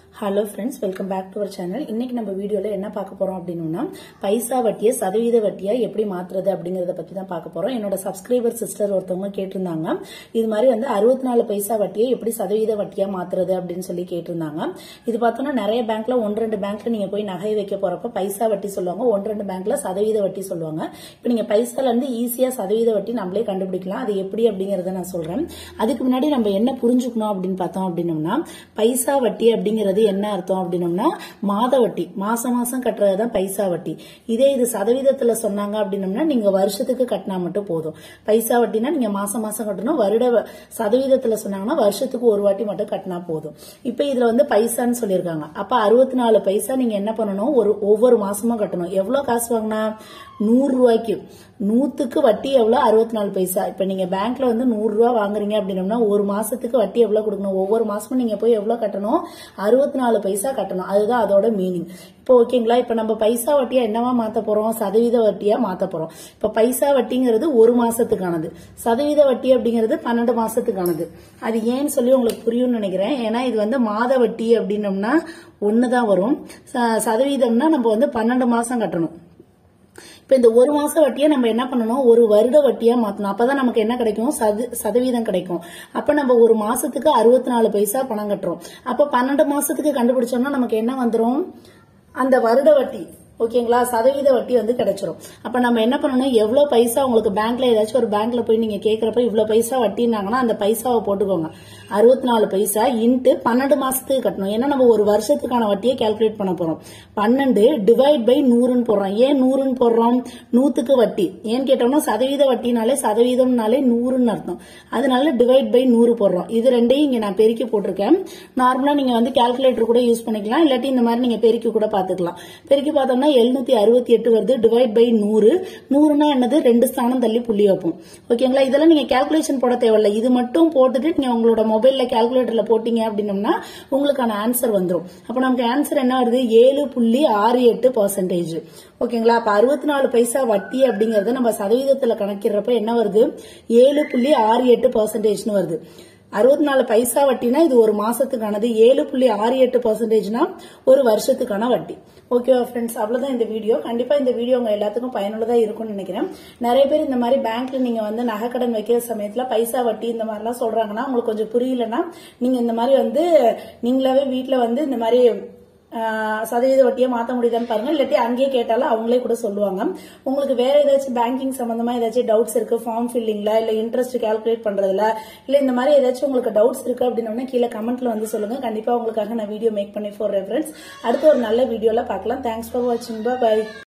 hello friends welcome back to our channel இன்னைக்கு நம்ம வீடியோல என்ன பார்க்க போறோம் அப்படின்னா பைசா வட்டியை சதவீத வட்டியா எப்படி மாத்துறது அப்படிங்கறத பத்தி தான் பார்க்க போறோம் என்னோட சப்ஸ்கிரைபர் சிஸ்டர் ஒருத்தவங்க கேட்டிருந்தாங்க இது மாதிரி வந்து அறுபத்தி நாலு பைசா வட்டியை எப்படி சதவீத வட்டியா மாத்துறது அப்படின்னு சொல்லி கேட்டிருந்தாங்க இது பார்த்தோம்னா நிறைய பேங்க்ல ஒன்று ரெண்டு பேங்க்ல நீங்க போய் நகை வைக்க போறப்ப பைசா வட்டி சொல்லுவாங்க ஒன்று ரெண்டு பேங்க்ல சதவீத வட்டி சொல்லுவாங்க இப்போ நீங்க பைசால இருந்து ஈஸியா சதவீத வட்டி நம்மளே கண்டுபிடிக்கலாம் அது எப்படி அப்படிங்கறத நான் சொல்றேன் அதுக்கு முன்னாடி நம்ம என்ன புரிஞ்சுக்கணும் அப்படின்னு பார்த்தோம் அப்படின்னம்னா பைசா வட்டி அப்படிங்கிறது என்ன அர்த்தம் அப்படின்னம்னா மாத வட்டி மாசம் மாசம் கட்டுறது தான் பைசா வட்டி இதே இது சதவீதத்துல சொன்னாங்க அப்படின்னம்னா நீங்க வருஷத்துக்கு கட்டினா மட்டும் போதும் பைசா வட்டினா நீங்க மாசம் மாசம் கட்டணும் வருட வ- சதவீதத்துல சொன்னாங்கன்னா வருஷத்துக்கு ஒரு வாட்டி மட்டும் கட்டினா போதும் இப்ப இதுல வந்து பைசான்னு சொல்லியிருக்காங்க அப்ப அறுபத்தி நாலு பைசா நீங்க என்ன பண்ணணும் ஒரு ஒவ்வொரு மாசமும் கட்டணும் எவ்வளவு காசு வாங்கினா நூறு ரூபாய்க்கு நூத்துக்கு வட்டி எவ்வளவு அறுபத்தி நாலு பைசா இப்ப நீங்க பேங்க்ல வந்து நூறு ரூபாய் வாங்குறீங்க அப்படின்னம்னா ஒரு மாசத்துக்கு வட்டி எவ்வளவு கொடுக்கணும் ஒவ்வொரு மாசமும் நீங்க போய் எவ்வளவு கட்டணும் அறுபத்தி நாலு பைசா கட்டணும் அதுதான் அதோட மீனிங் இப்போ ஓகேங்களா இப்ப நம்ம பைசா வட்டியா என்னவா மாத்த போறோம் சதவீத வட்டியா மாத்த போறோம் இப்ப பைசா வட்டிங்கிறது ஒரு மாசத்துக்கானது சதவீத வட்டி அப்படிங்கிறது பன்னெண்டு மாசத்துக்கானது அது ஏன்னு சொல்லி உங்களுக்கு புரியும்னு நினைக்கிறேன் ஏன்னா இது வந்து மாத வட்டி அப்படின்னம்னா ஒண்ணுதான் வரும் ச- சதவீதம்னா நம்ம வந்து பன்னெண்டு மாசம் கட்டணும் இப்ப இந்த ஒரு மாச வட்டியை நம்ம என்ன பண்ணணும் ஒரு வருட வட்டியா மாத்தணும் அப்பதான் நமக்கு என்ன கிடைக்கும் சத- சதவீதம் கிடைக்கும் அப்ப நம்ம ஒரு மாசத்துக்கு அறுபத்தி நாலு பைசா பணம் கட்டுறோம் அப்ப பன்னெண்டு மாசத்துக்கு கண்டுபிடிச்சோம்னா நமக்கு என்ன வந்துரும் அந்த வருட வட்டி ஓகேங்களா சதவீத வட்டி வந்து கிடைச்சிரும் அப்ப நம்ம என்ன பண்ணணும் எவ்வளவு பைசா உங்களுக்கு பேங்க்ல ஏதாச்சும் ஒரு பேங்க்ல போய் நீங்க கேக்குறப்ப இவ்வளவு பைசா வட்டினாங்கன்னா அந்த பைசாவை போட்டுக்கோங்க அறுபத்தி நாலு பைசா இன்ட்டு பன்னெண்டு மாசத்துக்கு கட்டணும் ஏன்னா நம்ம ஒரு வருஷத்துக்கான வட்டியை கால்குலேட் பண்ண போறோம் பன்னெண்டு டிவைட் பை நூறுன்னு போடுறோம் ஏன் நூறுன்னு போடுறோம் நூத்துக்கு வட்டி ஏன்னு கேட்டோம்னா சதவீத வட்டினாலே சதவீதம்னாலே நூறுன்னு அர்த்தம் அதனால டிவைட் பை நூறு போடுறோம் இது ரெண்டையும் இங்க நான் பெருக்கி போட்டிருக்கேன் நார்மலா நீங்க வந்து கால்குலேட்டர் கூட யூஸ் பண்ணிக்கலாம் இல்லாட்டி இந்த மாதிரி நீங்க பெருக்கி கூட பாத்துக்கலாம் பெருக்கி பார்த்தோம்னா எழுநூத்தி அறுபத்தி எட்டு வருது டிவைட் பை நூறு நூறுனா என்னது ரெண்டு ஸ்தானம் தள்ளி புள்ளி வைப்போம் ஓகேங்களா இதெல்லாம் நீங்க கால்குலேஷன் போட தேவையில்ல இது மட்டும் போட்டுட்டு நீங்க உங்களோட மொபைல்ல கால்குலேட்டர்ல போட்டீங்க அப்படின்னம்னா உங்களுக்கான ஆன்சர் வந்துரும் அப்ப நமக்கு ஆன்சர் என்ன வருது ஏழு புள்ளி ஆறு எட்டு பர்சன்டேஜ் ஓகேங்களா அப்ப அறுபத்தி நாலு பைசா வட்டி அப்படிங்கறது நம்ம சதவீதத்துல கணக்கிடுறப்ப என்ன வருது ஏழு புள்ளி ஆறு எட்டு பர்சன்டேஜ்னு வருது அறுபத்தி நாலு பைசா வட்டினா இது ஒரு மாசத்துக்கானது ஏழு புள்ளி ஆறு எட்டு பர்சன்டேஜ்னா ஒரு வருஷத்துக்கான வட்டி ஓகேவா ஃப்ரெண்ட்ஸ் அவ்வளவுதான் இந்த வீடியோ கண்டிப்பா இந்த வீடியோ உங்க எல்லாத்துக்கும் பயனுள்ளதா இருக்கும்னு நினைக்கிறேன் நிறைய பேர் இந்த மாதிரி பேங்க்ல நீங்க வந்து நகைக்கடன் வைக்கிற சமயத்துல பைசா வட்டி இந்த மாதிரிலாம் சொல்றாங்கன்னா உங்களுக்கு கொஞ்சம் புரியலன்னா நீங்க இந்த மாதிரி வந்து நீங்களாவே வீட்ல வந்து இந்த மாதிரி ஆஹ் சதவீத வட்டியை மாத்த முடியுதான்னு பாருங்க இல்லாட்டி அங்கேயே கேட்டாலும் அவங்களே கூட சொல்லுவாங்க உங்களுக்கு வேற ஏதாச்சும் பேங்கிங் சம்பந்தமா ஏதாச்சும் டவுட்ஸ் இருக்கு ஃபார்ம் ஃபில்லிங்ல இல்ல இன்ட்ரெஸ்ட் கால்குலேட் பண்றதுல இல்ல இந்த மாதிரி ஏதாச்சும் உங்களுக்கு டவுட்ஸ் இருக்கு அப்படின்னா கீழே கமெண்ட்ல வந்து சொல்லுங்க கண்டிப்பா உங்களுக்காக நான் வீடியோ மேக் பண்ணி ஃபார் ரெஃபரன்ஸ் அடுத்து ஒரு நல்ல வீடியோல பார்க்கலாம் தேங்க்ஸ் ஃபார் வாட்சிங் பை